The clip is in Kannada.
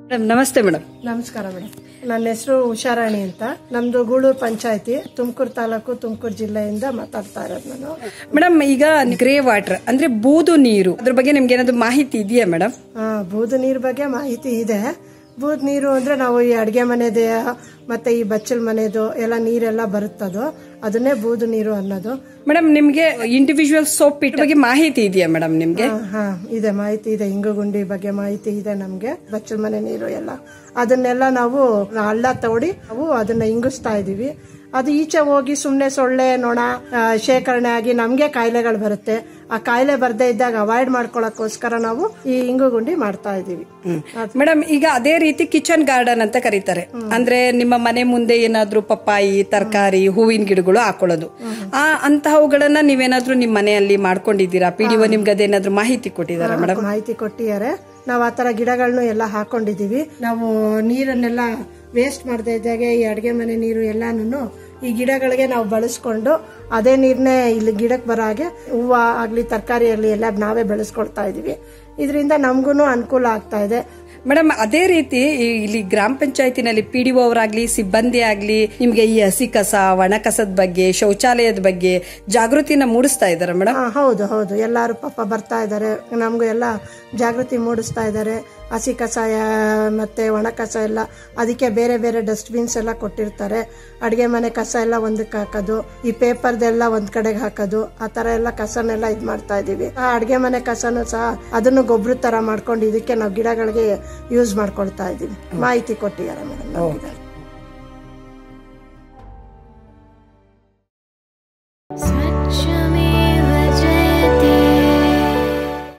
ಮೇಡಮ್ ನಮಸ್ತೆ ಮೇಡಮ್ ನಮಸ್ಕಾರ ಮೇಡಮ್ ನನ್ನ ಹೆಸರು ಉಷಾರಾಣಿ ಅಂತ ನಮ್ದು ಗೂಳೂರು ಪಂಚಾಯತಿ ತುಮಕೂರು ತಾಲೂಕು ತುಮಕೂರು ಜಿಲ್ಲೆಯಿಂದ ಮಾತಾಡ್ತಾ ಇರೋದು ನಾನು ಮೇಡಮ್ ಈಗ ಗ್ರೇ ವಾಟರ್ ಅಂದ್ರೆ ಬೂದು ನೀರು ಅದ್ರ ಬಗ್ಗೆ ನಿಮ್ಗೆ ಏನಾದ್ರು ಮಾಹಿತಿ ಇದೆಯಾ ಮೇಡಮ್ ಆ, ಬೂದು ನೀರ್ ಬಗ್ಗೆ ಮಾಹಿತಿ ಇದೆ ಬೂದ್ ನೀರು ಅಂದ್ರೆ ನಾವು ಈ ಅಡ್ಗೆ ಮನೆದೆ ಮತ್ತೆ ಈ ಬಚ್ಚಲ್ ಮನೆದು ಎಲ್ಲ ನೀರೆಲ್ಲ ಬರುತ್ತದು ಅದನ್ನೇ ಬೂದು ನೀರು ಅನ್ನೋದು ಮೇಡಮ್ ನಿಮ್ಗೆ ಇಂಡಿವಿಜುವಲ್ ಸೋಪ್ ಇಟ್ ಬಗ್ಗೆ ಮಾಹಿತಿ ಇದೆಯಾ ಮೇಡಮ್ ನಿಮ್ಗೆ ಹಾ, ಹಾ ಇದೆ ಮಾಹಿತಿ ಇದೆ ಇಂಗು ಗುಂಡಿ ಬಗ್ಗೆ ಮಾಹಿತಿ ಇದೆ ನಮ್ಗೆ ಬಚ್ಚಲ್ ಮನೆ ನೀರು ಎಲ್ಲ ಅದನ್ನೆಲ್ಲ ನಾವು ಹಳ್ಳ ತೋಡಿ ನಾವು ಅದನ್ನ ಇಂಗಿಸ್ತಾ ಇದೀವಿ ಅದು ಈಚೆ ಹೋಗಿ ಸುಮ್ನೆ ಸೊಳ್ಳೆ ನೊಣ ಆ, ಶೇಖರಣೆ ಆಗಿ ನಮ್ಗೆ ಕಾಯಿಲೆಗಳು ಬರುತ್ತೆ ಆ ಕಾಯಿಲೆ ಬರ್ದೇ ಇದ್ದಾಗ ಅವಾಯ್ಡ್ ಮಾಡ್ಕೊಳಕ್ಕೋಸ್ಕರ ನಾವು ಈ ಇಂಗು ಗುಂಡಿ ಮಾಡ್ತಾ ಇದೀವಿ ಮೇಡಮ್ ಈಗ ಅದೇ ರೀತಿ ಕಿಚನ್ ಗಾರ್ಡನ್ ಅಂತ ಕರೀತಾರೆ ಅಂದ್ರೆ ನಿಮ್ಮ ಮನೆ ಮುಂದೆ ಏನಾದ್ರೂ ಪಪ್ಪಾಯಿ ತರಕಾರಿ ಹೂವಿನ ಗಿಡಗಳು ಹಾಕೊಳ್ಳೋದು ಆ ಅಂತಹವುಗಳನ್ನ ನೀವೇನಾದ್ರೂ ನಿಮ್ ಮನೆಯಲ್ಲಿ ಮಾಡ್ಕೊಂಡಿದ್ದೀರಾ ಪಿ ಡಿ ಒ ನಿಮ್ಗೆ ಅದೇನಾದ್ರೂ ಮಾಹಿತಿ ಕೊಟ್ಟಿದಾರ ಮೇಡಮ್ ಮಾಹಿತಿ ಕೊಟ್ಟಿದ್ದಾರೆ ನಾವು ಆ ತರ ಗಿಡಗಳನ್ನೂ ಎಲ್ಲ ಹಾಕೊಂಡಿದೀವಿ ನಾವು ನೀರನ್ನೆಲ್ಲ ವೇಸ್ಟ್ ಮಾಡದೇ ಇದ್ದಾಗೆ ಈ ಅಡ್ಗೆ ಮನೆ ನೀರು ಎಲ್ಲಾನು ಈ ಗಿಡಗಳಿಗೆ ನಾವು ಬಳಸ್ಕೊಂಡು ಅದೇ ನೀರ್ನೇ ಇಲ್ಲಿ ಗಿಡಕ್ಕೆ ಬರೋ ಹಾಗೆ ಹೂವು ಆಗ್ಲಿ ತರಕಾರಿ ಆಗ್ಲಿ ಎಲ್ಲ ನಾವೇ ಬೆಳೆಸ್ಕೊಳ್ತಾ ಇದೀವಿ ಇದರಿಂದ ನಮ್ಗೂ ಅನುಕೂಲ ಆಗ್ತಾ ಇದೆ ಮೇಡಮ್ ಅದೇ ರೀತಿ ಈ- ಇಲ್ಲಿ ಗ್ರಾಮ ಪಂಚಾಯತಿನಲ್ಲಿ ಪಿ ಡಿ ಅವರಾಗ್ಲಿ ಸಿಬ್ಬಂದಿ ಆಗ್ಲಿ ನಿಮ್ಗೆ ಈ ಹಸಿ ಕಸ ಒಣ ಕಸದ ಬಗ್ಗೆ ಶೌಚಾಲಯದ ಬಗ್ಗೆ ಜಾಗೃತಿನ ಮೂಡಿಸ್ತಾ ಇದಾರೆ ಮೇಡಮ್ ಹಾ, ಹೌದು ಹೌದು ಎಲ್ಲಾರು ಪಾಪ ಬರ್ತಾ ಇದ್ದಾರೆ ನಮಗೂ ಎಲ್ಲ ಜಾಗೃತಿ ಮೂಡಿಸ್ತಾ ಇದ್ದಾರೆ ಹಸಿ ಕಸ ಯಾ- ಮತ್ತೆ ಒಣ ಕಸ ಎಲ್ಲ ಅದಕ್ಕೆ ಬೇರೆ ಬೇರೆ ಡಸ್ಟ್ಬಿನ್ಸ್ ಎಲ್ಲ ಕೊಟ್ಟಿರ್ತಾರೆ ಅಡಿಗೆ ಮನೆ ಕಸ ಎಲ್ಲ ಒಂದಕ್ಕೆ ಹಾಕೋದು ಈ ಪೇಪರ್ದೆಲ್ಲ ಒಂದ್ ಕಡೆಗೆ ಹಾಕೋದು ಆ ತರ ಎಲ್ಲ ಕಸನೆಲ್ಲ ಇದ್ ಮಾಡ್ತಾ ಇದೀವಿ ಆ ಅಡಿಗೆ ಮನೆ ಕಸನು ಸಹ ಅದನ್ನು ಗೊಬ್ಬರ ತರ ಮಾಡ್ಕೊಂಡು ಇದಕ್ಕೆ ನಾವು ಗಿಡಗಳಿಗೆ ಯೂಸ್ ಮಾಡ್ಕೊಳ್ತಾ ಇದೀವಿ ಮಾಹಿತಿ ಕೊಟ್ಟಿದ್ದಾರೆ ಮೇಡಮ್